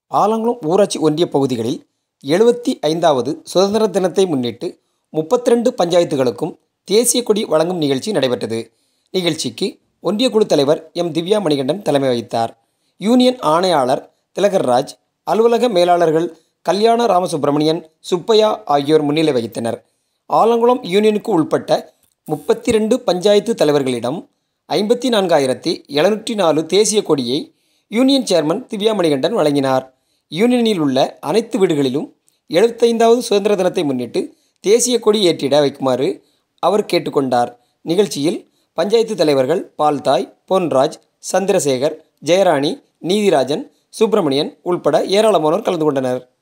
ஆலங்குளம் ஊராட்சி ஒன்றிய பகுதிகளில் எழுபத்தி ஐந்தாவது சுதந்திர தினத்தை முன்னிட்டு முப்பத்தி ரெண்டு பஞ்சாயத்துகளுக்கும் தேசிய கொடி வழங்கும் நிகழ்ச்சி நடைபெற்றது நிகழ்ச்சிக்கு ஒன்றிய குழு தலைவர் எம் திவ்யா மணிகண்டன் தலைமை வகித்தார் யூனியன் ஆணையாளர் திலகர்ராஜ் அலுவலக மேலாளர்கள் கல்யாண ராமசுப்பிரமணியன் சுப்பையா ஆகியோர் முன்னிலை வகித்தனர் ஆலங்குளம் யூனியனுக்கு உட்பட்ட முப்பத்தி ரெண்டு பஞ்சாயத்து தலைவர்களிடம் ஐம்பத்தி நான்காயிரத்தி எழுநூற்றி நாலு தேசிய கொடியை யூனியன் சேர்மன் திவ்யா மணிகண்டன் வழங்கினார் யூனியனில் உள்ள அனைத்து வீடுகளிலும் எழுபத்தைந்தாவது சுதந்திர தினத்தை முன்னிட்டு தேசிய கொடி ஏற்றிட வைக்குமாறு அவர் கேட்டுக்கொண்டார் நிகழ்ச்சியில் பஞ்சாயத்து தலைவர்கள் பால்தாய் பொன்ராஜ் சந்திரசேகர் ஜெயராணி நீதிராஜன் சுப்பிரமணியன் உள்பட ஏராளமானோர் கலந்து கொண்டனர்